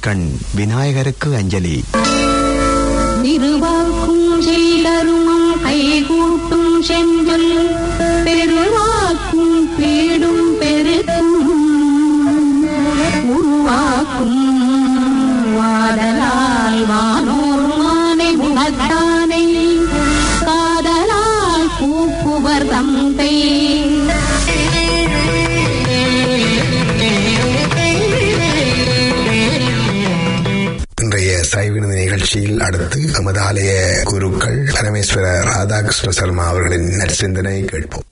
கண் விநாயகருக்கு அஞ்சலி திருவாக்கும் செய்தருமம் கைகூட்டும் செஞ்சொல் பெருவாக்கும் பீடும் பெருக்கும் உருவாக்கும் வாடலால் வானோர் மானை முகத்தானை காதலால் கூப்புவர் தந்தை இன்றைய சைவினது நிகழ்ச்சியில் அடுத்து எமது ஆலய குருக்கள் பரமேஸ்வர ராதாகிருஷ்ண சர்மா அவர்களின் நற்சிந்தனை கேட்போம்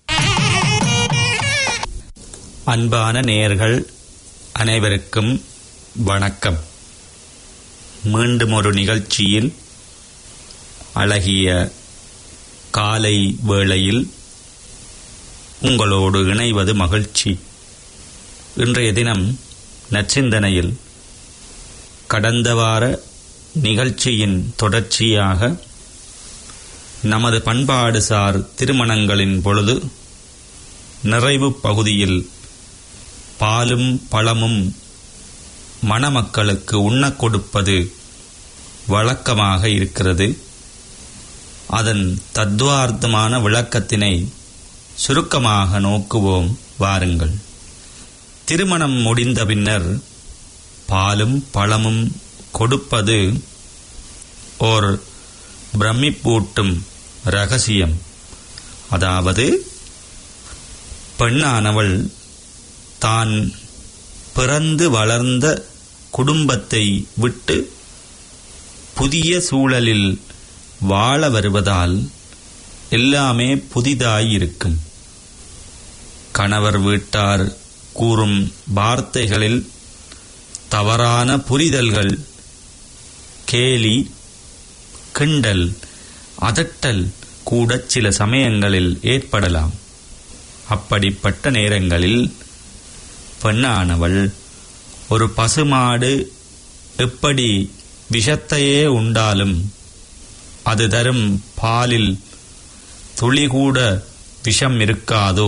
அன்பான நேயர்கள் அனைவருக்கும் வணக்கம் மீண்டும் ஒரு நிகழ்ச்சியில் அழகிய காலை வேளையில் உங்களோடு இணைவது மகிழ்ச்சி இன்றைய தினம் நற்சிந்தனையில் கடந்த வார நிகழ்ச்சியின் தொடர்ச்சியாக நமது பண்பாடுசார் திருமணங்களின் பொழுது நிறைவு பகுதியில் பாலும் பழமும் மணமக்களுக்கு உண்ணக் கொடுப்பது வழக்கமாக இருக்கிறது அதன் தத்துவார்த்தமான விளக்கத்தினை சுருக்கமாக நோக்குவோம் வாருங்கள் திருமணம் முடிந்த பின்னர் பாலும் பழமும் கொடுப்பது ஓர் பிரமிப்பூட்டும் ரகசியம் அதாவது பெண்ணானவள் தான் பிறந்து வளர்ந்த குடும்பத்தை விட்டு புதிய சூழலில் வாழ வருவதால் எல்லாமே புதிதாயிருக்கும் கணவர் வீட்டார் கூறும் வார்த்தைகளில் தவறான புரிதல்கள் கேலி கிண்டல் அதட்டல் கூட சில சமயங்களில் ஏற்படலாம் அப்படிப்பட்ட நேரங்களில் பெண்ணானவள் ஒரு பசுமாடு எப்படி விஷத்தையே உண்டாலும் அது தரும் பாலில் துளிகூட விஷம் இருக்காதோ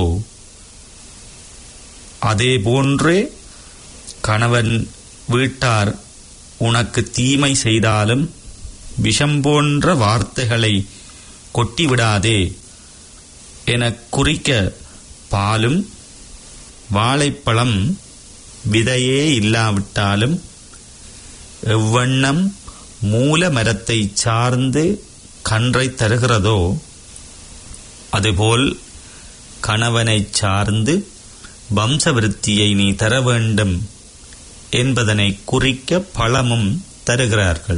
அதே போன்றே கணவன் வீட்டார் உனக்கு தீமை செய்தாலும் விஷம் போன்ற வார்த்தைகளை கொட்டிவிடாதே என குறிக்க பாலும் வாழைப்பழம் விதையே இல்லாவிட்டாலும் எவ்வண்ணம் மூல மரத்தை சார்ந்து கன்றை தருகிறதோ அதுபோல் கணவனை சார்ந்து வம்சவிருத்தியை நீ தர வேண்டும் என்பதனை குறிக்க பழமும் தருகிறார்கள்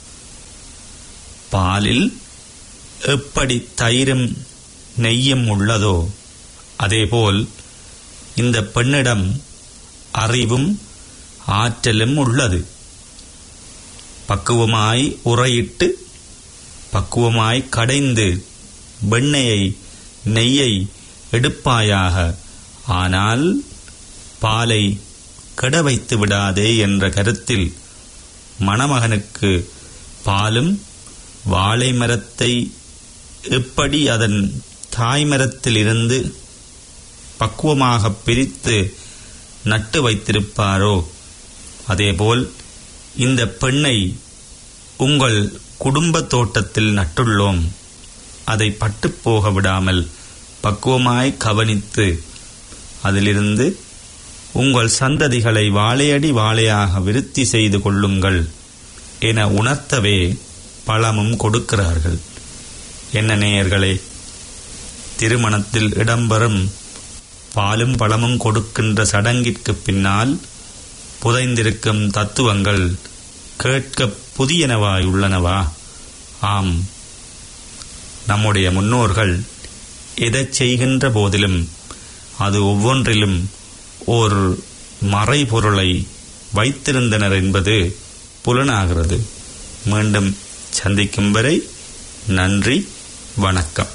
பாலில் எப்படி தயிரும் நெய்யும் உள்ளதோ அதேபோல் இந்த பெண்ணிடம் அறிவும் ஆற்றலும் உள்ளது பக்குவமாய் உரையிட்டு பக்குவமாய் கடைந்து வெண்ணெயை நெய்யை எடுப்பாயாக ஆனால் பாலை கெட வைத்து விடாதே என்ற கருத்தில் மணமகனுக்கு பாலும் வாழை மரத்தை எப்படி அதன் தாய்மரத்திலிருந்து பக்குவமாக பிரித்து நட்டு வைத்திருப்பாரோ அதேபோல் இந்த பெண்ணை உங்கள் குடும்ப தோட்டத்தில் நட்டுள்ளோம் அதை பட்டுப் போக விடாமல் பக்குவமாய் கவனித்து அதிலிருந்து உங்கள் சந்ததிகளை வாழையடி வாழையாக விருத்தி செய்து கொள்ளுங்கள் என உணர்த்தவே பழமும் கொடுக்கிறார்கள் என்ன நேயர்களே திருமணத்தில் இடம்பெறும் பாலும் பழமும் கொடுக்கின்ற சடங்கிற்கு பின்னால் புதைந்திருக்கும் தத்துவங்கள் கேட்க புதியனவாய் உள்ளனவா ஆம் நம்முடைய முன்னோர்கள் எதைச் செய்கின்ற போதிலும் அது ஒவ்வொன்றிலும் ஓர் மறைபொருளை வைத்திருந்தனர் என்பது புலனாகிறது மீண்டும் சந்திக்கும் வரை நன்றி வணக்கம்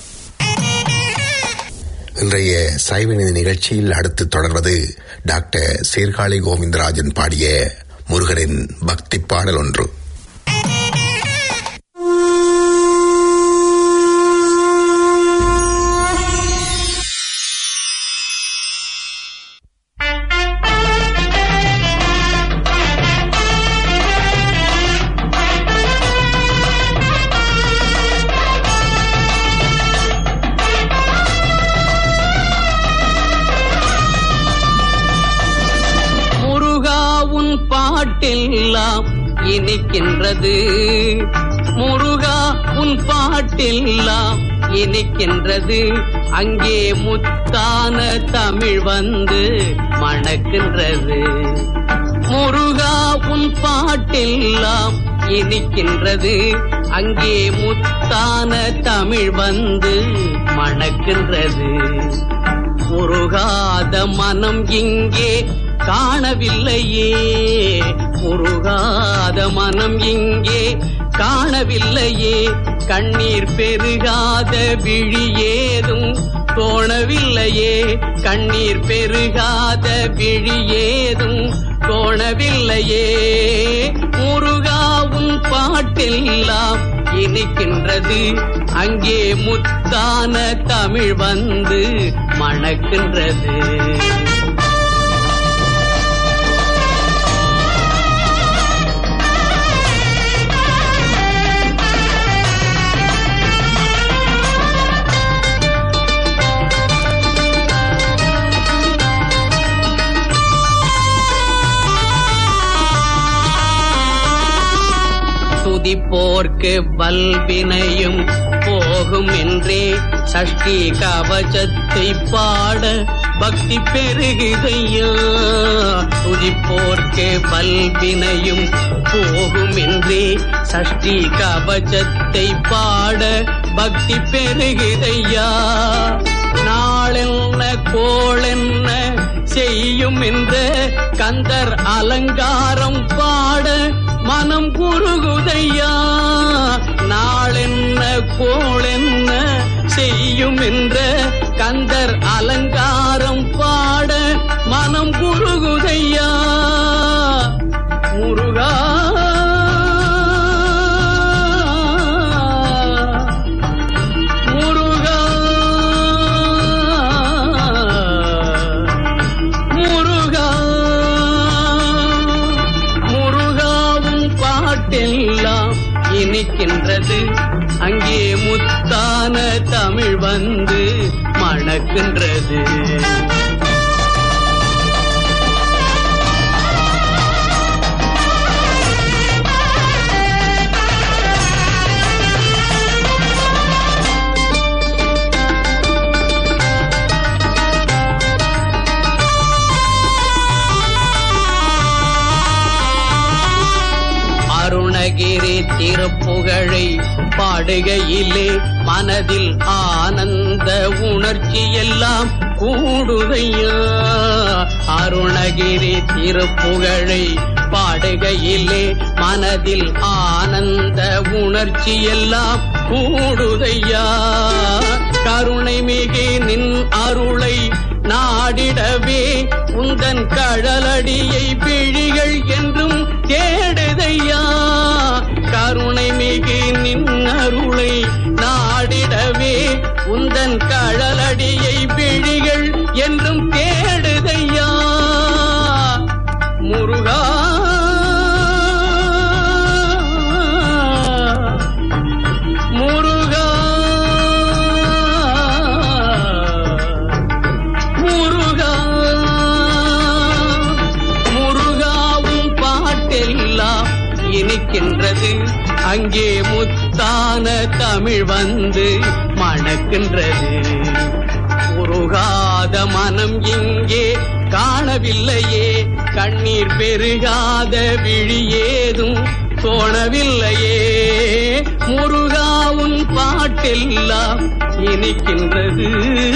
இன்றைய சைவநிதி நிகழ்ச்சியில் அடுத்து தொடர்வது டாக்டர் சீர்காழி கோவிந்தராஜன் பாடிய முருகனின் பக்தி பாடல் ஒன்று ஆ பாட்டெல்லாம் இனிக்கின்றது முருகா உன் பாட்டெல்லாம் இனிக்கின்றது அங்கே முத்தான தமிழ் வந்து மணக்கின்றது முருகா உன் பாட்டெல்லாம் இனிக்கின்றது அங்கே முத்தான தமிழ் வந்து மணக்கின்றது முருகாத மனம் இங்கே காணவில்லையே முருகாத மனம் இங்கே காணவில்லையே கண்ணீர் பெருகாத விழி ஏதும் தோணவில்லையே கண்ணீர் பெருகாத விழி ஏதும் தோணவில்லையே முருகாவும் பாட்டெல்லாம் இனிக்கின்றது அங்கே முத்தான தமிழ் வந்து மணக்கின்றது துதிப்போர்க்கு வல்வினையும் போகும் என்றே சஷ்டி கவசத்தை பாட பக்தி பெருகுதையா துதிப்போர்க்கு வல்வினையும் போகும் என்றே சஷ்டி கவசத்தை பாட பக்தி பெருகுதையா நாளென்ன கோளென்ன செய்யும் என்ற கந்தர் அலங்காரம் பாட மனம் குறுகுதையா நாளென்ன கோளென்ன செய்யும் என்ற கந்தர் அலங்காரம் பாட மனம் குறுகுதையா முருகா முருகா முருகா முருகாவும் பாட்டெல்லாம் இனிக்கின்றது அங்கே முத்தான தமிழ் வந்து மணக்கின்றது அருணகிரி திருப்புகழை பாடுகையிலே மனதில் ஆனந்த உணர்ச்சி எல்லாம் கூடுதையா அருணகிரி திருப்புகழை பாடுகையிலே மனதில் ஆனந்த உணர்ச்சி எல்லாம் கூடுதையா கருணை மிகு நின் அருளை நாடிடவே உந்தன் கழலடியை விழிகள் என்றும் தேடுதையா கருணை மிகு நின் அருளை நாடிடவே உந்தன் கழலடியை விழிகள் என்றும் தேடுதையா முருகா முருகா முருகா முருகாவும் பாட்டெல்லாம் இனிக்கின்றது அங்கே முத்தான தமிழ் வந்து மணக்கின்றது உருகாத மனம் இங்கே காணவில்லையே கண்ணீர் பெருகாத விழி ஏதும் தோணவில்லையே முருகாவும் பாட்டெல்லாம் இனிக்கின்றது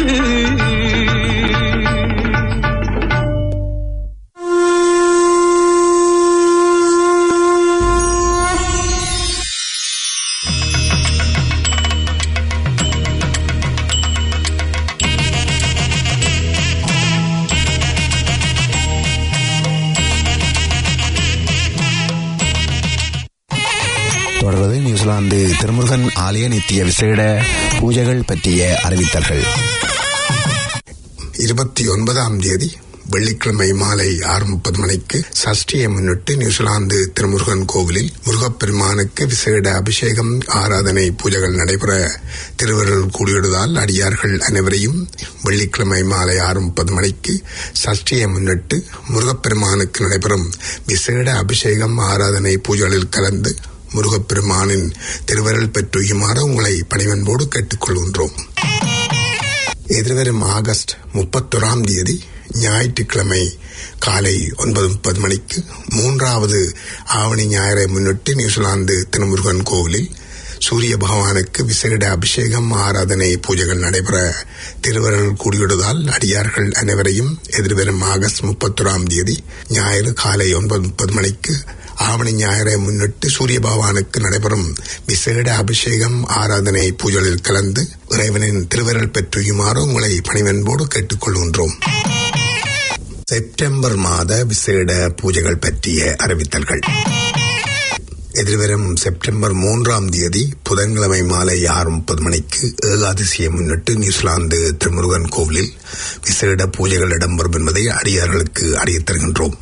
தொடர்வது நியூசிலாந்து திருமுருகன் ஆலய நித்திய விசேட பூஜைகள் பற்றிய அறிவித்தல்கள் இருபத்தி ஒன்பதாம் தேதி வெள்ளிக்கிழமை மாலை ஆறு முப்பது மணிக்கு சஷ்டியை முன்னிட்டு நியூசிலாந்து திருமுருகன் கோவிலில் முருகப்பெருமானுக்கு விசேட அபிஷேகம் ஆராதனை பூஜைகள் நடைபெற திருவருள் கூடியிடுவதால் அடியார்கள் அனைவரையும் வெள்ளிக்கிழமை மாலை ஆறு முப்பது மணிக்கு சஷ்டியை முன்னிட்டு முருகப்பெருமானுக்கு நடைபெறும் விசேட அபிஷேகம் ஆராதனை பூஜைகளில் கலந்து முருகப்பெருமானின் திருவருள் பெற்றுயுமாறு உங்களை பணிவன்போடு கேட்டுக்கொள்கின்றோம் எதிர்வரும் ஆகஸ்ட் முப்பத்தொராம் தேதி ஞாயிற்றுக்கிழமை காலை ஒன்பது முப்பது மணிக்கு மூன்றாவது ஆவணி ஞாயிறை முன்னிட்டு நியூசிலாந்து திருமுருகன் கோவிலில் சூரிய பகவானுக்கு விசேட அபிஷேகம் ஆராதனை பூஜைகள் நடைபெற திருவருள் கூடியுள்ளதால் அடியார்கள் அனைவரையும் எதிர்வரும் ஆகஸ்ட் முப்பத்தொராம் தேதி ஞாயிறு காலை ஒன்பது முப்பது மணிக்கு ஆவணி ஞாயிறை முன்னிட்டு சூரிய பகவானுக்கு நடைபெறும் விசேட அபிஷேகம் ஆராதனை பூஜைகளில் கலந்து இறைவனின் திருவருள் பெற்றுயுமாறு உங்களை பணிவன்போடு கேட்டுக்கொள்கின்றோம் செப்டம்பர் மாத விசேட பூஜைகள் பற்றிய அறிவித்தல்கள் எதிர்வரும் செப்டம்பர் மூன்றாம் தேதி புதன்கிழமை மாலை ஆறு முப்பது மணிக்கு ஏகாதசியை முன்னிட்டு நியூசிலாந்து திருமுருகன் கோவிலில் விசேட பூஜைகள் இடம்பெறும் என்பதை அடியார்களுக்கு அறியத் தருகின்றோம்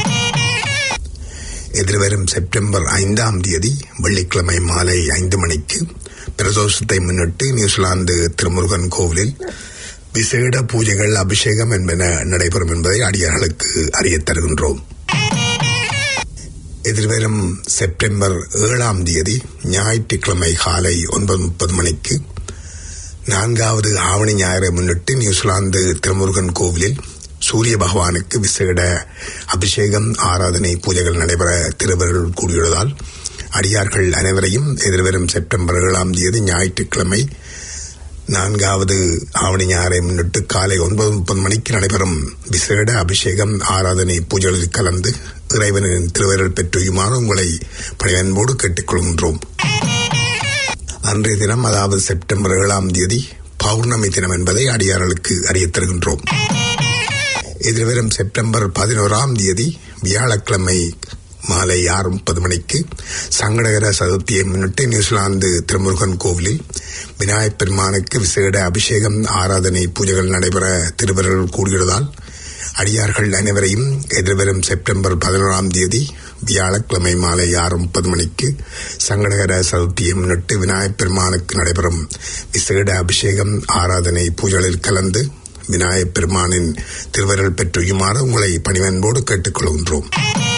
எதிர்வரும் செப்டம்பர் ஐந்தாம் தேதி வெள்ளிக்கிழமை மாலை ஐந்து மணிக்கு பிரதோஷத்தை முன்னிட்டு நியூசிலாந்து திருமுருகன் கோவிலில் விசேட பூஜைகள் அபிஷேகம் என்பன நடைபெறும் என்பதை அடியார்களுக்கு அறியத் தருகின்றோம் எதிர்வரும் செப்டம்பர் ஏழாம் தேதி ஞாயிற்றுக்கிழமை காலை ஒன்பது முப்பது மணிக்கு நான்காவது ஆவணி ஞாயிறை முன்னிட்டு நியூசிலாந்து திருமுருகன் கோவிலில் சூரிய பகவானுக்கு விசேட அபிஷேகம் ஆராதனை பூஜைகள் நடைபெற திருவருள் கூடியுள்ளதால் அடியார்கள் அனைவரையும் எதிர்வரும் செப்டம்பர் ஏழாம் தேதி ஞாயிற்றுக்கிழமை நான்காவது ஆவணி ஞாயிறை முன்னிட்டு காலை ஒன்பது முப்பது மணிக்கு நடைபெறும் விசேட அபிஷேகம் ஆராதனை பூஜைகளில் கலந்து இறைவனின் திருவருள் பெற்றுயுமாறு உங்களை பணிவன்போடு கேட்டுக்கொள்கின்றோம் அன்றைய தினம் அதாவது செப்டம்பர் ஏழாம் தேதி பௌர்ணமி தினம் என்பதை அடியார்களுக்கு அறியத் தருகின்றோம் எதிர்வரும் செப்டம்பர் பதினோராம் தேதி வியாழக்கிழமை மாலை ஆறு முப்பது மணிக்கு சங்கடகர சதுர்த்தியை முன்னிட்டு நியூசிலாந்து திருமுருகன் கோவிலில் விநாயகப் பெருமானுக்கு விசேட அபிஷேகம் ஆராதனை பூஜைகள் நடைபெற திருவருள் கூடுகிறதால் அடியார்கள் அனைவரையும் எதிர்வரும் செப்டம்பர் பதினோராம் தேதி வியாழக்கிழமை மாலை ஆறு முப்பது மணிக்கு சங்கடகர சதுர்த்தியை முன்னிட்டு விநாயகப் பெருமானுக்கு நடைபெறும் விசேட அபிஷேகம் ஆராதனை பூஜைகளில் கலந்து விநாயகப் பெருமானின் திருவருள் பெற்றுயுமாறு உங்களை பணிவன்போடு கேட்டுக்கொள்கின்றோம்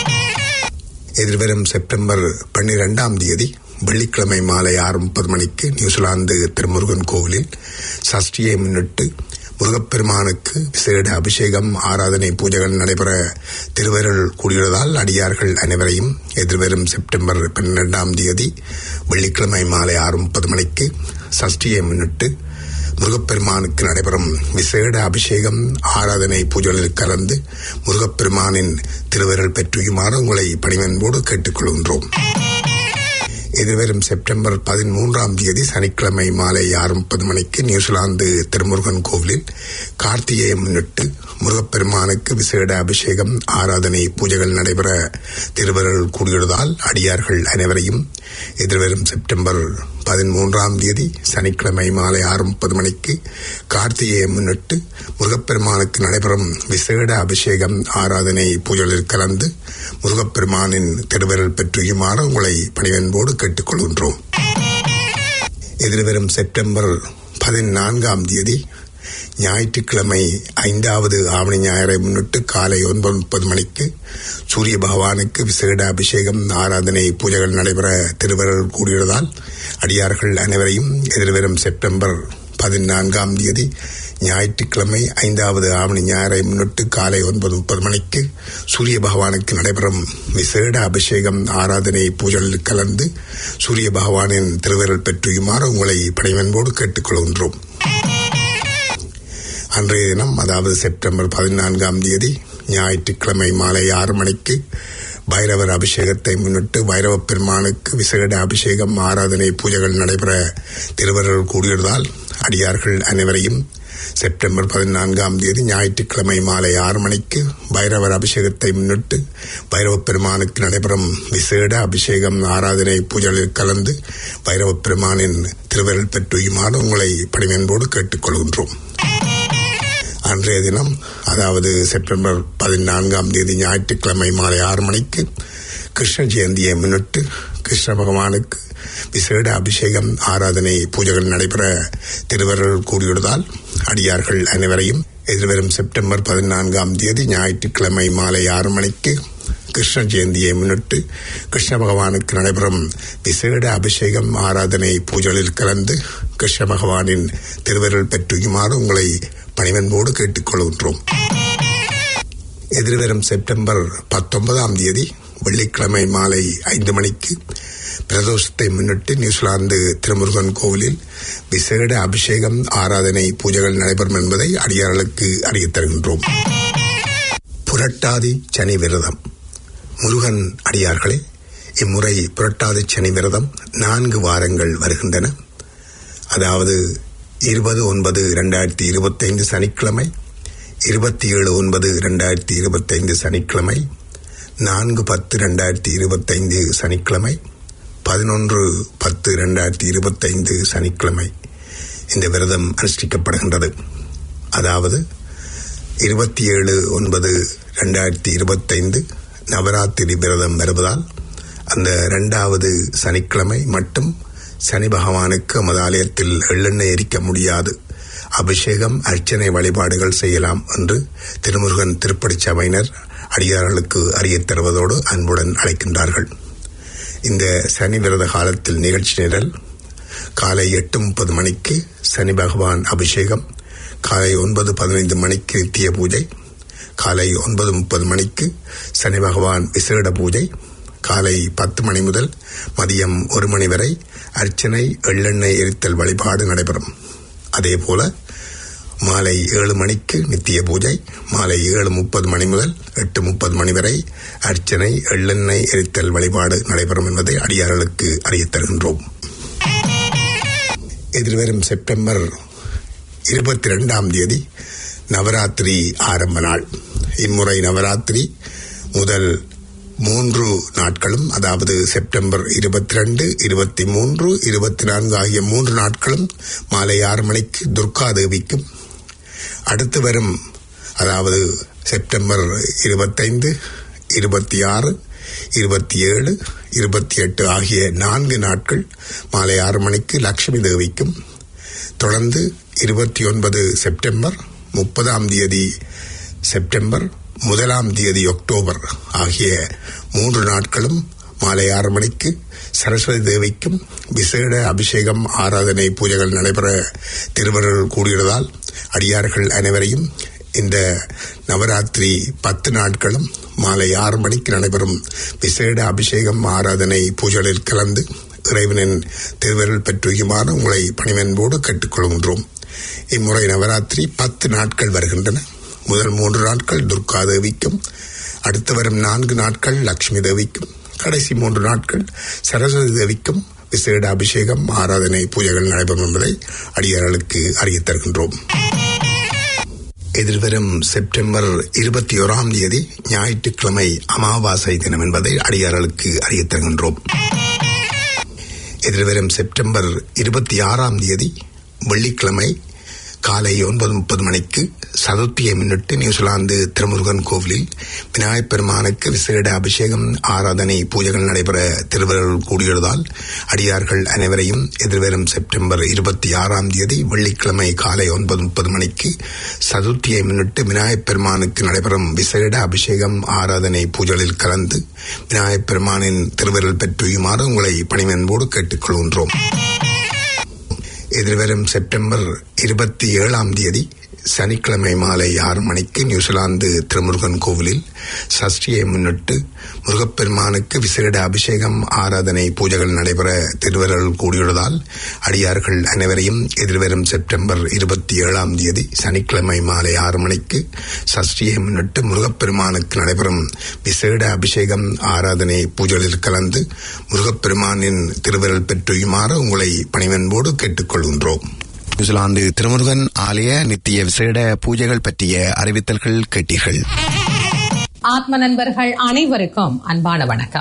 எதிர்வரும் செப்டம்பர் பன்னிரெண்டாம் தேதி வெள்ளிக்கிழமை மாலை ஆறு முப்பது மணிக்கு நியூசிலாந்து திருமுருகன் கோவிலில் சஷ்டியை முன்னிட்டு முருகப்பெருமானுக்கு விசேட அபிஷேகம் ஆராதனை பூஜைகள் நடைபெற திருவருள் கூடியுள்ளதால் அடியார்கள் அனைவரையும் எதிர்வரும் செப்டம்பர் பன்னிரெண்டாம் தேதி வெள்ளிக்கிழமை மாலை ஆறு முப்பது மணிக்கு சஷ்டியை முன்னிட்டு முருகப்பெருமானுக்கு நடைபெறும் விசேட அபிஷேகம் ஆராதனை பூஜைகளில் கலந்து முருகப்பெருமானின் திருவருள் பெற்றுயுமாறு உங்களை பணிவன்போடு கேட்டுக்கொள்கின்றோம் எதிர்வரும் செப்டம்பர் பதிமூன்றாம் தேதி சனிக்கிழமை மாலை ஆறு முப்பது மணிக்கு நியூசிலாந்து திருமுருகன் கோவிலில் கார்த்திகையை முன்னிட்டு முருகப்பெருமானுக்கு விசேட அபிஷேகம் ஆராதனை பூஜைகள் நடைபெற திருவருள் கூடியுள்ளதால் அடியார்கள் அனைவரையும் எதிர்வரும் செப்டம்பர் பதிமூன்றாம் தேதி சனிக்கிழமை மாலை ஆறு முப்பது மணிக்கு கார்த்திகையை முன்னிட்டு முருகப்பெருமானுக்கு நடைபெறும் விசேட அபிஷேகம் ஆராதனை பூஜைகளில் கலந்து முருகப்பெருமானின் திருவருள் பெற்றுயுமாறு உங்களை பணிவன்போடு கேட்டுக்கொள்கின்றோம் எதிர்வரும் செப்டம்பர் பதினான்காம் தேதி ஞாயிற்றுக்கிழமை ஐந்தாவது ஆவணி ஞாயிறை முன்னிட்டு காலை ஒன்பது முப்பது மணிக்கு சூரிய பகவானுக்கு விசேட அபிஷேகம் ஆராதனை பூஜைகள் நடைபெற திருவருள் கூடியுள்ளதால் அடியார்கள் அனைவரையும் எதிர்வரும் செப்டம்பர் பதினான்காம் தேதி ஞாயிற்றுக்கிழமை ஐந்தாவது ஆவணி ஞாயிறை முன்னிட்டு காலை ஒன்பது முப்பது மணிக்கு சூரிய பகவானுக்கு நடைபெறும் விசேட அபிஷேகம் ஆராதனை பூஜைகளில் கலந்து சூரிய பகவானின் திருவருள் பெற்றுயுமாறு உங்களை பணிவன்போடு கேட்டுக்கொள்கின்றோம் அன்றைய தினம் அதாவது செப்டம்பர் பதினான்காம் தேதி ஞாயிற்றுக்கிழமை மாலை ஆறு மணிக்கு பைரவர் அபிஷேகத்தை முன்னிட்டு பைரவ பெருமானுக்கு விசேட அபிஷேகம் ஆராதனை பூஜைகள் நடைபெற திருவருள் கூடியதால் அடியார்கள் அனைவரையும் செப்டம்பர் பதினான்காம் தேதி ஞாயிற்றுக்கிழமை மாலை ஆறு மணிக்கு பைரவர் அபிஷேகத்தை முன்னிட்டு பைரவ பெருமானுக்கு நடைபெறும் விசேட அபிஷேகம் ஆராதனை பூஜைகளில் கலந்து பைரவ பெருமானின் திருவருள் பெற்றுயுமாறு உங்களை பணிவன்போடு கேட்டுக்கொள்கின்றோம் அன்றைய தினம் அதாவது செப்டம்பர் பதினான்காம் தேதி ஞாயிற்றுக்கிழமை மாலை ஆறு மணிக்கு கிருஷ்ண ஜெயந்தியை முன்னிட்டு கிருஷ்ண பகவானுக்கு விசேட அபிஷேகம் ஆராதனை பூஜைகள் நடைபெற திருவருள் கூடியுள்ளதால் அடியார்கள் அனைவரையும் எதிர்வரும் செப்டம்பர் பதினான்காம் தேதி ஞாயிற்றுக்கிழமை மாலை ஆறு மணிக்கு கிருஷ்ண ஜெயந்தியை முன்னிட்டு கிருஷ்ண பகவானுக்கு நடைபெறும் விசேட அபிஷேகம் ஆராதனை பூஜைகளில் கலந்து கிருஷ்ண பகவானின் திருவருள் பெற்றுயுமாறு உங்களை பணிவன்போடு கேட்டுக்கொள்கின்றோம் எதிர்வரும் செப்டம்பர் பத்தொன்பதாம் தேதி வெள்ளிக்கிழமை மாலை ஐந்து மணிக்கு பிரதோஷத்தை முன்னிட்டு நியூசிலாந்து திருமுருகன் கோவிலில் விசேட அபிஷேகம் ஆராதனை பூஜைகள் நடைபெறும் என்பதை அடியார்களுக்கு அறியத் தருகின்றோம் புரட்டாதி சனி விரதம் முருகன் அடியார்களே இம்முறை புரட்டாதி சனி விரதம் நான்கு வாரங்கள் வருகின்றன அதாவது இருபது ஒன்பது இரண்டாயிரத்தி இருபத்தைந்து சனிக்கிழமை இருபத்தி ஏழு ஒன்பது இரண்டாயிரத்தி இருபத்தைந்து சனிக்கிழமை நான்கு பத்து ரெண்டாயிரத்தி இருபத்தைந்து சனிக்கிழமை பதினொன்று பத்து ரெண்டாயிரத்தி இருபத்தைந்து சனிக்கிழமை இந்த விரதம் அனுஷ்டிக்கப்படுகின்றது அதாவது இருபத்தி ஏழு ஒன்பது ரெண்டாயிரத்தி இருபத்தைந்து நவராத்திரி விரதம் வருவதால் அந்த இரண்டாவது சனிக்கிழமை மட்டும் சனி பகவானுக்கு நமது ஆலயத்தில் எள்ளெண்ணெய் எரிக்க முடியாது அபிஷேகம் அர்ச்சனை வழிபாடுகள் செய்யலாம் என்று திருமுருகன் திருப்படி சபையினர் அடியார்களுக்கு அறியத் தருவதோடு அன்புடன் அழைக்கின்றார்கள் இந்த சனி விரத காலத்தில் நிகழ்ச்சி நிரல் காலை எட்டு முப்பது மணிக்கு சனி பகவான் அபிஷேகம் காலை ஒன்பது பதினைந்து மணிக்கு நித்திய பூஜை காலை ஒன்பது முப்பது மணிக்கு சனி பகவான் விசேட பூஜை காலை பத்து மணி முதல் மதியம் ஒரு மணி வரை அர்ச்சனை எள்ளெண்ணெய் எரித்தல் வழிபாடு நடைபெறும் அதேபோல மாலை ஏழு மணிக்கு நித்திய பூஜை மாலை ஏழு முப்பது மணி முதல் எட்டு முப்பது மணி வரை அர்ச்சனை எள்ளெண்ணெய் எரித்தல் வழிபாடு நடைபெறும் என்பதை அடியார்களுக்கு அறியத் தருகின்றோம் எதிர்வரும் செப்டம்பர் இருபத்தி ரெண்டாம் தேதி நவராத்திரி ஆரம்ப நாள் இம்முறை நவராத்திரி முதல் மூன்று நாட்களும் அதாவது செப்டம்பர் இருபத்தி ரெண்டு இருபத்தி மூன்று இருபத்தி நான்கு ஆகிய மூன்று நாட்களும் மாலை ஆறு மணிக்கு துர்கா தேவிக்கும் அடுத்து வரும் அதாவது செப்டம்பர் இருபத்தைந்து இருபத்தி ஆறு இருபத்தி ஏழு இருபத்தி எட்டு ஆகிய நான்கு நாட்கள் மாலை ஆறு மணிக்கு லட்சுமி தேவிக்கும் தொடர்ந்து இருபத்தி ஒன்பது செப்டம்பர் முப்பதாம் தேதி செப்டம்பர் முதலாம் தேதி அக்டோபர் ஆகிய மூன்று நாட்களும் மாலை ஆறு மணிக்கு சரஸ்வதி தேவிக்கும் விசேட அபிஷேகம் ஆராதனை பூஜைகள் நடைபெற திருவருள் கூடியுள்ளதால் அடியார்கள் அனைவரையும் இந்த நவராத்திரி பத்து நாட்களும் மாலை ஆறு மணிக்கு நடைபெறும் விசேட அபிஷேகம் ஆராதனை பூஜைகளில் கலந்து இறைவனின் திருவருள் பெற்றுயுமாறு உங்களை பணிவன்போடு கேட்டுக்கொள்கின்றோம் இம்முறை நவராத்திரி பத்து நாட்கள் வருகின்றன முதல் மூன்று நாட்கள் துர்கா தேவிக்கும் அடுத்து வரும் நான்கு நாட்கள் லட்சுமி தேவிக்கும் கடைசி மூன்று நாட்கள் சரஸ்வதி தேவிக்கும் விசேட அபிஷேகம் ஆராதனை பூஜைகள் நடைபெறும் என்பதை அடியார்களுக்கு அறியத் தருகின்றோம் எதிர்வரும் செப்டம்பர் இருபத்தி ஓராம் தேதி ஞாயிற்றுக்கிழமை அமாவாசை தினம் என்பதை அடியார்களுக்கு அறியத் தருகின்றோம் எதிர்வரும் செப்டம்பர் இருபத்தி ஆறாம் தேதி வெள்ளிக்கிழமை காலை ஒன்பது முப்பது மணிக்கு சதுர்த்தியை முன்னிட்டு நியூசிலாந்து திருமுருகன் கோவிலில் விநாயகப் பெருமானுக்கு விசேட அபிஷேகம் ஆராதனை பூஜைகள் நடைபெற திருவருள் கூடியுள்ளதால் அடியார்கள் அனைவரையும் எதிர்வரும் செப்டம்பர் இருபத்தி ஆறாம் தேதி வெள்ளிக்கிழமை காலை ஒன்பது முப்பது மணிக்கு சதுர்த்தியை முன்னிட்டு விநாயகப் பெருமானுக்கு நடைபெறும் விசேட அபிஷேகம் ஆராதனை பூஜைகளில் கலந்து விநாயகப் பெருமானின் திருவருள் பெற்றுயுமாறு உங்களை பணிவன்போடு கேட்டுக்கொள்கின்றோம் எதிர்வரும் செப்டம்பர் இருபத்தி ஏழாம் தேதி சனிக்கிழமை மாலை ஆறு மணிக்கு நியூசிலாந்து திருமுருகன் கோவிலில் சஷ்டியை முன்னிட்டு முருகப்பெருமானுக்கு விசேட அபிஷேகம் ஆராதனை பூஜைகள் நடைபெற திருவருள் கூடியுள்ளதால் அடியார்கள் அனைவரையும் எதிர்வரும் செப்டம்பர் இருபத்தி ஏழாம் தேதி சனிக்கிழமை மாலை ஆறு மணிக்கு சஷ்டியை முன்னிட்டு முருகப்பெருமானுக்கு நடைபெறும் விசேட அபிஷேகம் ஆராதனை பூஜைகளில் கலந்து முருகப்பெருமானின் திருவருள் பெற்றுயுமாறு உங்களை பணிவன்போடு கேட்டுக்கொள்கின்றோம் நியூசிலாந்து திருமுருகன் ஆலய நித்திய விசேட பூஜைகள் பற்றிய அறிவித்தல்கள் கேட்டீர்கள் ஆத்ம நண்பர்கள் அனைவருக்கும் அன்பான வணக்கம்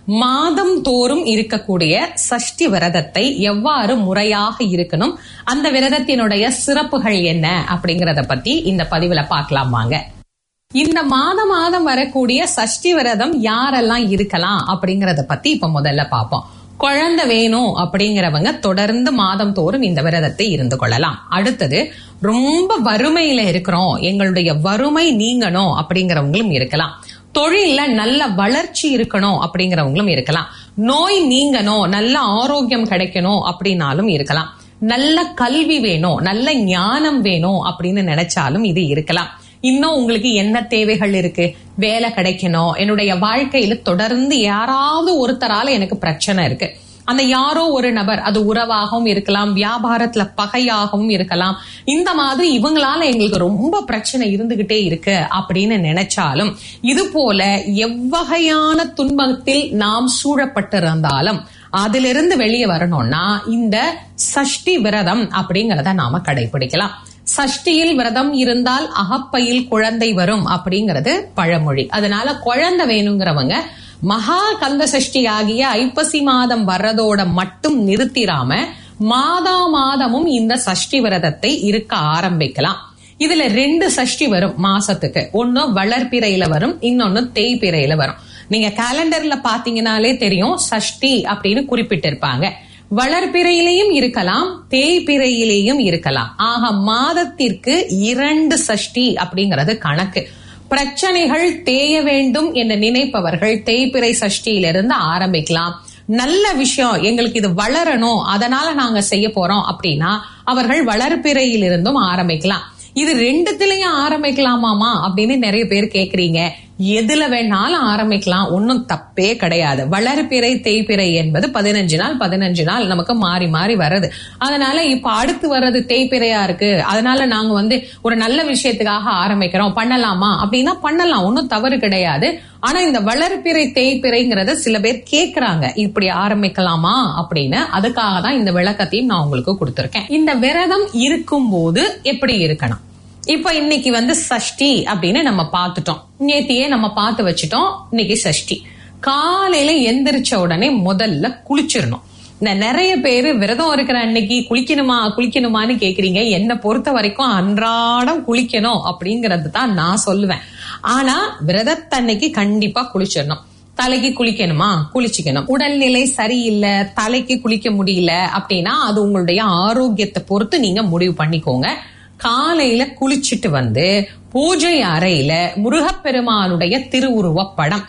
மாதம் தோறும் இருக்கக்கூடிய சஷ்டி விரதத்தை எவ்வாறு முறையாக இருக்கணும் அந்த விரதத்தினுடைய சிறப்புகள் என்ன அப்படிங்கறத பத்தி இந்த பதிவுல பார்க்கலாம் வாங்க இந்த மாதம் மாதம் வரக்கூடிய சஷ்டி விரதம் யாரெல்லாம் இருக்கலாம் அப்படிங்கறத பத்தி இப்ப முதல்ல பார்ப்போம் குழந்தை வேணும் அப்படிங்கிறவங்க தொடர்ந்து மாதம் தோறும் இந்த விரதத்தை இருந்து கொள்ளலாம் அடுத்தது ரொம்ப வறுமையில இருக்கிறோம் எங்களுடைய வறுமை நீங்கணும் அப்படிங்கிறவங்களும் இருக்கலாம் தொழில்ல நல்ல வளர்ச்சி இருக்கணும் அப்படிங்கிறவங்களும் இருக்கலாம் நோய் நீங்கணும் நல்ல ஆரோக்கியம் கிடைக்கணும் அப்படின்னாலும் இருக்கலாம் நல்ல கல்வி வேணும் நல்ல ஞானம் வேணும் அப்படின்னு நினைச்சாலும் இது இருக்கலாம் இன்னும் உங்களுக்கு என்ன தேவைகள் இருக்கு வேலை கிடைக்கணும் என்னுடைய வாழ்க்கையில தொடர்ந்து யாராவது ஒருத்தரால எனக்கு பிரச்சனை இருக்கு அந்த யாரோ ஒரு நபர் அது உறவாகவும் இருக்கலாம் வியாபாரத்துல பகையாகவும் இருக்கலாம் இந்த மாதிரி இவங்களால எங்களுக்கு ரொம்ப பிரச்சனை இருந்துகிட்டே இருக்கு அப்படின்னு நினைச்சாலும் இது போல எவ்வகையான துன்பத்தில் நாம் சூழப்பட்டிருந்தாலும் அதிலிருந்து வெளியே வரணும்னா இந்த சஷ்டி விரதம் அப்படிங்கறத நாம கடைபிடிக்கலாம் சஷ்டியில் விரதம் இருந்தால் அகப்பையில் குழந்தை வரும் அப்படிங்கிறது பழமொழி அதனால குழந்தை வேணுங்கிறவங்க மகா கந்த சஷ்டி ஆகிய ஐப்பசி மாதம் வர்றதோட மட்டும் நிறுத்திராம மாதா மாதமும் இந்த சஷ்டி விரதத்தை இருக்க ஆரம்பிக்கலாம் இதுல ரெண்டு சஷ்டி வரும் மாசத்துக்கு ஒன்னு வளர்பிறையில வரும் இன்னொன்னு தேய்பிறையில வரும் நீங்க கேலண்டர்ல பாத்தீங்கன்னாலே தெரியும் சஷ்டி அப்படின்னு குறிப்பிட்டிருப்பாங்க வளர்பிறையிலையும் இருக்கலாம் தேய்பிறையிலேயும் இருக்கலாம் ஆக மாதத்திற்கு இரண்டு சஷ்டி அப்படிங்கிறது கணக்கு பிரச்சனைகள் தேய வேண்டும் என்று நினைப்பவர்கள் தேய்பிறை சஷ்டியிலிருந்து ஆரம்பிக்கலாம் நல்ல விஷயம் எங்களுக்கு இது வளரணும் அதனால நாங்க செய்ய போறோம் அப்படின்னா அவர்கள் வளர்பிறையிலிருந்தும் ஆரம்பிக்கலாம் இது ரெண்டுத்திலையும் ஆரம்பிக்கலாமாமா அப்படின்னு நிறைய பேர் கேக்குறீங்க எதுல வேணாலும் ஆரம்பிக்கலாம் ஒன்னும் தப்பே கிடையாது வளர்பிறை தேய்பிறை என்பது பதினஞ்சு நாள் பதினஞ்சு நாள் நமக்கு மாறி மாறி வருது அதனால இப்ப அடுத்து வர்றது தேய்பிறையா இருக்கு அதனால நாங்க வந்து ஒரு நல்ல விஷயத்துக்காக ஆரம்பிக்கிறோம் பண்ணலாமா அப்படின்னா பண்ணலாம் ஒன்னும் தவறு கிடையாது ஆனா இந்த வளர்பிறை தேய்பிறைங்கிறத சில பேர் கேக்குறாங்க இப்படி ஆரம்பிக்கலாமா அப்படின்னு அதுக்காக தான் இந்த விளக்கத்தையும் நான் உங்களுக்கு கொடுத்திருக்கேன் இந்த விரதம் இருக்கும் போது எப்படி இருக்கணும் இப்ப இன்னைக்கு வந்து சஷ்டி அப்படின்னு நம்ம பார்த்துட்டோம் நேத்தியே நம்ம பார்த்து வச்சுட்டோம் இன்னைக்கு சஷ்டி காலையில எந்திரிச்ச உடனே முதல்ல குளிச்சிடணும் இந்த நிறைய பேரு விரதம் இருக்கிற அன்னைக்கு குளிக்கணுமா குளிக்கணுமான்னு கேக்குறீங்க என்ன பொறுத்த வரைக்கும் அன்றாடம் குளிக்கணும் அப்படிங்கறது தான் நான் சொல்லுவேன் ஆனா விரதத்தன்னைக்கு கண்டிப்பா குளிச்சிடணும் தலைக்கு குளிக்கணுமா குளிச்சுக்கணும் உடல்நிலை சரியில்லை தலைக்கு குளிக்க முடியல அப்படின்னா அது உங்களுடைய ஆரோக்கியத்தை பொறுத்து நீங்க முடிவு பண்ணிக்கோங்க காலையில குளிச்சுட்டு வந்து பூஜை அறையில முருகப்பெருமானுடைய திருவுருவ படம்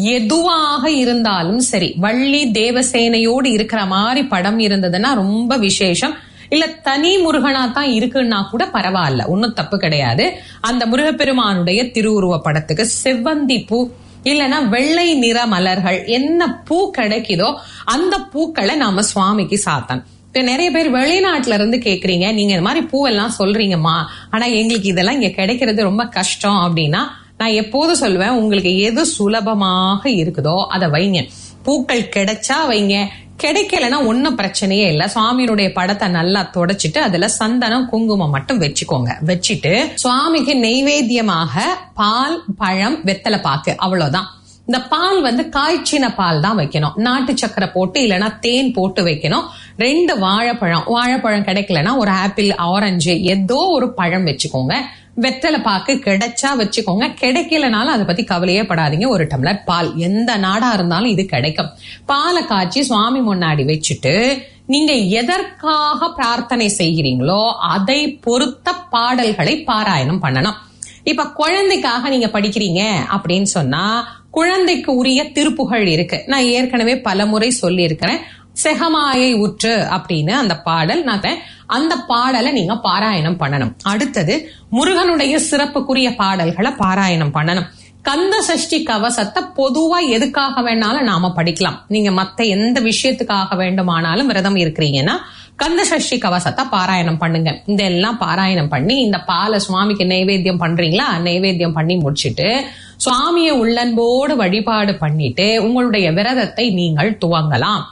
எதுவாக இருந்தாலும் சரி வள்ளி தேவசேனையோடு இருக்கிற மாதிரி படம் இருந்ததுன்னா ரொம்ப விசேஷம் இல்ல தனி முருகனா தான் இருக்குன்னா கூட பரவாயில்ல ஒன்னும் தப்பு கிடையாது அந்த முருகப்பெருமானுடைய திருவுருவ படத்துக்கு செவ்வந்தி பூ இல்லனா வெள்ளை நிற மலர்கள் என்ன பூ கிடைக்குதோ அந்த பூக்களை நாம சுவாமிக்கு சாத்தன் இப்ப நிறைய பேர் வெளிநாட்டுல இருந்து கேக்குறீங்க நீங்க இந்த மாதிரி பூவெல்லாம் சொல்றீங்கம்மா ஆனா எங்களுக்கு இதெல்லாம் இங்க கிடைக்கிறது ரொம்ப கஷ்டம் அப்படின்னா நான் எப்போதும் சொல்லுவேன் உங்களுக்கு எது சுலபமாக இருக்குதோ அதை வைங்க பூக்கள் கிடைச்சா வைங்க கிடைக்கலன்னா ஒன்னும் பிரச்சனையே இல்ல சுவாமியினுடைய படத்தை நல்லா தொடச்சிட்டு அதுல சந்தனம் குங்குமம் மட்டும் வச்சுக்கோங்க வச்சுட்டு சுவாமிக்கு நெய்வேத்தியமாக பால் பழம் வெத்தலை பாக்கு அவ்வளவுதான் இந்த பால் வந்து காய்ச்சின பால் தான் வைக்கணும் நாட்டு சக்கரை போட்டு இல்லைன்னா தேன் போட்டு வைக்கணும் ரெண்டு வாழைப்பழம் வாழைப்பழம் கிடைக்கலன்னா ஒரு ஆப்பிள் ஆரஞ்சு ஏதோ ஒரு பழம் வச்சுக்கோங்க வெத்தலை பாக்கு கிடைச்சா வச்சுக்கோங்க கிடைக்கலனாலும் அதை பத்தி கவலையே படாதீங்க ஒரு டம்ளர் பால் எந்த நாடா இருந்தாலும் இது கிடைக்கும் பாலை காய்ச்சி சுவாமி முன்னாடி வச்சுட்டு நீங்க எதற்காக பிரார்த்தனை செய்கிறீங்களோ அதை பொறுத்த பாடல்களை பாராயணம் பண்ணணும் இப்ப குழந்தைக்காக நீங்க படிக்கிறீங்க அப்படின்னு சொன்னா குழந்தைக்கு உரிய திருப்புகழ் இருக்கு நான் ஏற்கனவே பல முறை சொல்லி இருக்கிறேன் செகமாயை உற்று அப்படின்னு அந்த பாடல் நான் அந்த பாடலை நீங்க பாராயணம் பண்ணணும் அடுத்தது முருகனுடைய சிறப்புக்குரிய பாடல்களை பாராயணம் பண்ணணும் கந்த சஷ்டி கவசத்தை பொதுவா எதுக்காக வேணாலும் நாம படிக்கலாம் நீங்க மத்த எந்த விஷயத்துக்காக வேண்டுமானாலும் விரதம் இருக்கிறீங்கன்னா கந்த சஷ்டி கவசத்தை பாராயணம் பண்ணுங்க இதெல்லாம் பாராயணம் பண்ணி இந்த பாலை சுவாமிக்கு நைவேத்தியம் பண்றீங்களா நைவேத்தியம் பண்ணி முடிச்சிட்டு சுவாமியை உள்ளன்போடு வழிபாடு பண்ணிட்டு உங்களுடைய விரதத்தை நீங்கள் துவங்கலாம்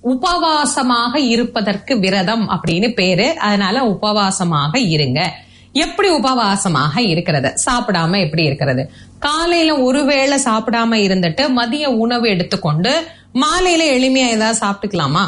உபவாசமாக இருப்பதற்கு விரதம் அப்படின்னு பேரு அதனால உபவாசமாக இருங்க எப்படி உபவாசமாக இருக்கிறது சாப்பிடாம எப்படி இருக்கிறது காலையில ஒருவேளை சாப்பிடாம இருந்துட்டு மதிய உணவு எடுத்துக்கொண்டு மாலையில எளிமையா ஏதாவது சாப்பிட்டுக்கலாமா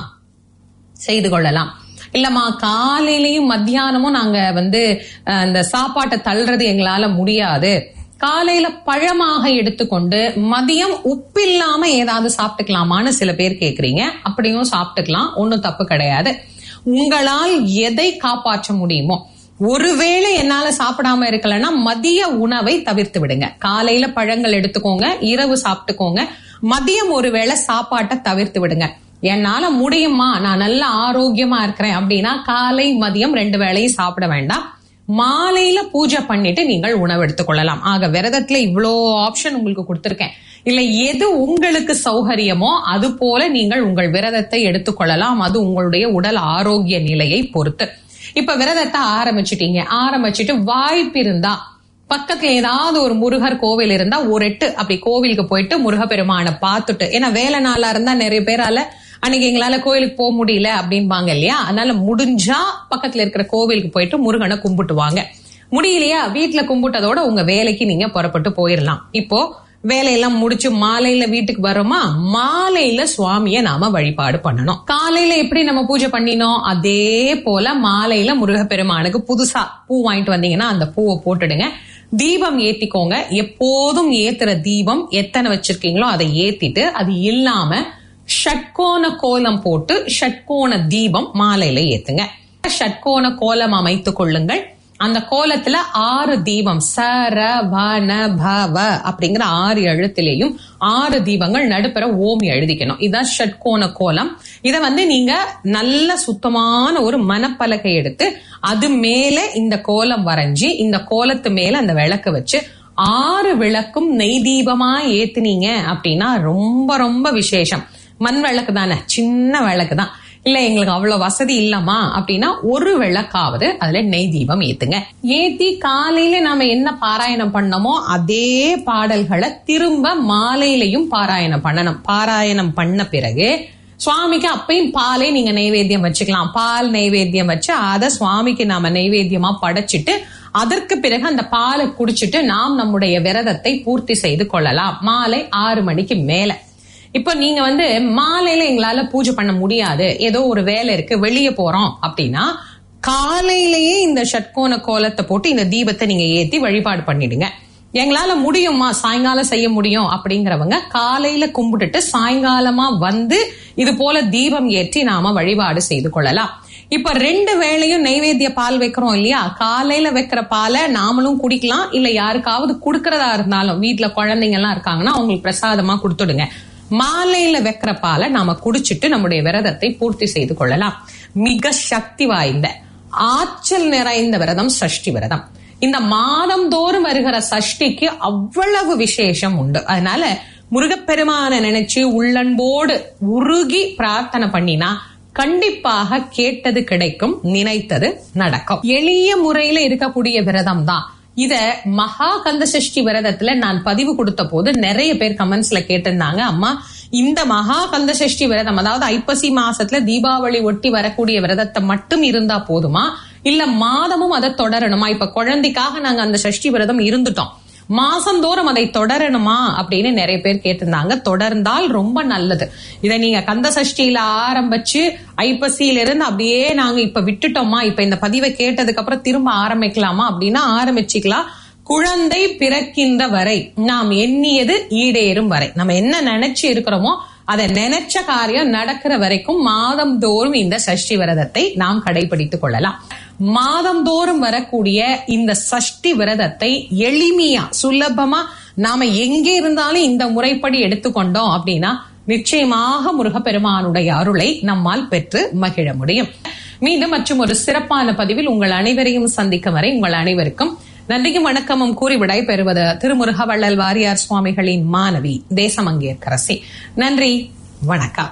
செய்து கொள்ளலாம் இல்லம்மா காலையிலயும் மத்தியானமும் நாங்க வந்து அஹ், இந்த சாப்பாட்டை தள்ளுறது எங்களால முடியாது காலையில பழமாக எடுத்துக்கொண்டு மதியம் உப்பு இல்லாம ஏதாவது சாப்பிட்டுக்கலாமான்னு சில பேர் கேக்குறீங்க அப்படியும் சாப்பிட்டுக்கலாம் ஒண்ணும் தப்பு கிடையாது உங்களால் எதை காப்பாற்ற முடியுமோ ஒருவேளை என்னால சாப்பிடாம இருக்கலன்னா மதிய உணவை தவிர்த்து விடுங்க காலையில பழங்கள் எடுத்துக்கோங்க இரவு சாப்பிட்டுக்கோங்க மதியம் ஒருவேளை சாப்பாட்டை தவிர்த்து விடுங்க என்னால முடியுமா நான் நல்ல ஆரோக்கியமா இருக்கிறேன் அப்படின்னா காலை மதியம் ரெண்டு வேளையும் சாப்பிட வேண்டாம் மாலையில பூஜை பண்ணிட்டு நீங்கள் உணவு எடுத்துக்கொள்ளலாம் ஆக விரதத்துல இவ்வளோ ஆப்ஷன் உங்களுக்கு கொடுத்திருக்கேன் இல்ல எது உங்களுக்கு சௌகரியமோ அது போல நீங்கள் உங்கள் விரதத்தை எடுத்துக்கொள்ளலாம் அது உங்களுடைய உடல் ஆரோக்கிய நிலையை பொறுத்து இப்ப விரதத்தை ஆரம்பிச்சிட்டீங்க ஆரம்பிச்சிட்டு வாய்ப்பு இருந்தா பக்கத்துல ஏதாவது ஒரு முருகர் கோவில் இருந்தா ஒரு எட்டு அப்படி கோவிலுக்கு போயிட்டு முருகப்பெருமானை பார்த்துட்டு ஏன்னா வேலை நாளா இருந்தா நிறைய பேரால அன்னைக்கு எங்களால கோயிலுக்கு போக முடியல அப்படின்பாங்க இல்லையா அதனால முடிஞ்சா பக்கத்துல இருக்கிற கோவிலுக்கு போயிட்டு முருகனை கும்பிட்டு வாங்க முடியலையா வீட்டுல கும்பிட்டதோட உங்க வேலைக்கு நீங்க புறப்பட்டு போயிடலாம் இப்போ வேலையெல்லாம் முடிச்சு மாலையில வீட்டுக்கு வரோமா மாலையில சுவாமிய நாம வழிபாடு பண்ணணும் காலையில எப்படி நம்ம பூஜை பண்ணினோம் அதே போல மாலையில முருகப்பெருமானுக்கு புதுசா பூ வாங்கிட்டு வந்தீங்கன்னா அந்த பூவை போட்டுடுங்க தீபம் ஏத்திக்கோங்க எப்போதும் ஏத்துற தீபம் எத்தனை வச்சிருக்கீங்களோ அதை ஏத்திட்டு அது இல்லாம ஷட்கோண கோலம் போட்டு ஷட்கோண தீபம் மாலையில ஏத்துங்க ஷட்கோண கோலம் அமைத்துக் கொள்ளுங்கள் அந்த கோலத்துல ஆறு தீபம் ச ர வ ந ப வ அப்படிங்கிற ஆறு எழுத்திலேயும் ஆறு தீபங்கள் நடுப்புற ஓம் எழுதிக்கணும் இதான் ஷட்கோண கோலம் இத வந்து நீங்க நல்ல சுத்தமான ஒரு மணப்பலகை எடுத்து அது மேல இந்த கோலம் வரைஞ்சி இந்த கோலத்து மேல அந்த விளக்கு வச்சு ஆறு விளக்கும் நெய் தீபமா ஏத்துனீங்க அப்படின்னா ரொம்ப ரொம்ப விசேஷம் மண் விளக்கு தானே சின்ன விளக்கு தான் இல்ல எங்களுக்கு அவ்வளவு வசதி இல்லம்மா அப்படின்னா ஒரு விளக்காவது அதுல நெய் தீபம் ஏத்துங்க ஏத்தி காலையில நாம என்ன பாராயணம் பண்ணமோ அதே பாடல்களை திரும்ப மாலையிலையும் பாராயணம் பண்ணணும் பாராயணம் பண்ண பிறகு சுவாமிக்கு அப்பயும் பாலே நீங்க நைவேத்தியம் வச்சுக்கலாம் பால் நைவேத்தியம் வச்சு அதை சுவாமிக்கு நாம நைவேத்தியமா படைச்சிட்டு அதற்கு பிறகு அந்த பாலை குடிச்சிட்டு நாம் நம்முடைய விரதத்தை பூர்த்தி செய்து கொள்ளலாம் மாலை ஆறு மணிக்கு மேல இப்ப நீங்க வந்து மாலையில எங்களால பூஜை பண்ண முடியாது ஏதோ ஒரு வேலை இருக்கு வெளியே போறோம் அப்படின்னா காலையிலேயே இந்த ஷட்கோண கோலத்தை போட்டு இந்த தீபத்தை நீங்க ஏத்தி வழிபாடு பண்ணிடுங்க எங்களால முடியுமா சாயங்காலம் செய்ய முடியும் அப்படிங்கிறவங்க காலையில கும்பிட்டுட்டு சாயங்காலமா வந்து இது போல தீபம் ஏற்றி நாம வழிபாடு செய்து கொள்ளலாம் இப்ப ரெண்டு வேளையும் நைவேத்திய பால் வைக்கிறோம் இல்லையா காலையில வைக்கிற பாலை நாமளும் குடிக்கலாம் இல்ல யாருக்காவது குடுக்கறதா இருந்தாலும் வீட்டுல குழந்தைங்க எல்லாம் இருக்காங்கன்னா அவங்களுக்கு பிரசாதமா கொடுத்துடுங்க மாலையில வைக்கிற பாலை நாம குடிச்சிட்டு நம்முடைய விரதத்தை பூர்த்தி செய்து கொள்ளலாம் மிக சக்தி வாய்ந்த ஆற்றல் நிறைந்த விரதம் சஷ்டி விரதம் இந்த மாதம் தோறும் வருகிற சஷ்டிக்கு அவ்வளவு விசேஷம் உண்டு அதனால முருகப்பெருமான நினைச்சு உள்ளன்போடு உருகி பிரார்த்தனை பண்ணினா கண்டிப்பாக கேட்டது கிடைக்கும் நினைத்தது நடக்கும் எளிய முறையில இருக்கக்கூடிய விரதம் தான் இத மகா கந்த சஷ்டி விரதத்துல நான் பதிவு கொடுத்த போது நிறைய பேர் கமெண்ட்ஸ்ல கேட்டிருந்தாங்க அம்மா இந்த மகா கந்த சஷ்டி விரதம் அதாவது ஐப்பசி மாசத்துல தீபாவளி ஒட்டி வரக்கூடிய விரதத்தை மட்டும் இருந்தா போதுமா இல்ல மாதமும் அதை தொடரணுமா இப்ப குழந்தைக்காக நாங்க அந்த சஷ்டி விரதம் இருந்துட்டோம் மாசந்தோறும் அதை தொடரணுமா அப்படின்னு நிறைய பேர் கேட்டிருந்தாங்க தொடர்ந்தால் ரொம்ப நல்லது இதை நீங்க கந்த சஷ்டியில ஆரம்பிச்சு ஐப்பசியில இருந்து அப்படியே நாங்க இப்ப விட்டுட்டோமா இப்ப இந்த பதிவை கேட்டதுக்கு அப்புறம் திரும்ப ஆரம்பிக்கலாமா அப்படின்னா ஆரம்பிச்சுக்கலாம் குழந்தை பிறக்கின்ற வரை நாம் எண்ணியது ஈடேறும் வரை நம்ம என்ன நினைச்சு இருக்கிறோமோ அதை நினைச்ச காரியம் நடக்கிற வரைக்கும் மாதந்தோறும் இந்த சஷ்டி விரதத்தை நாம் கடைபிடித்துக் கொள்ளலாம் மாதந்தோறும் வரக்கூடிய இந்த சஷ்டி விரதத்தை எளிமையா சுலபமா நாம எங்கே இருந்தாலும் இந்த முறைப்படி எடுத்துக்கொண்டோம் அப்படின்னா நிச்சயமாக முருகப்பெருமானுடைய அருளை நம்மால் பெற்று மகிழ முடியும் மீண்டும் மற்றும் ஒரு சிறப்பான பதிவில் உங்கள் அனைவரையும் சந்திக்கும் வரை உங்கள் அனைவருக்கும் நன்றியும் வணக்கமும் கூறி விடை பெறுவது திருமுருகவள்ளல் வாரியார் சுவாமிகளின் மாணவி தேசமங்கேற்கரசி நன்றி வணக்கம்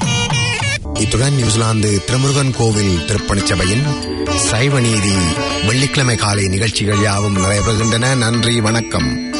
இத்துடன் நியூசிலாந்து திருமுருகன் கோவில் திருப்பணிச் சபையின் சைவ நீதி வெள்ளிக்கிழமை காலை நிகழ்ச்சிகள் யாவும் நிறைவேறுகின்றன நன்றி வணக்கம்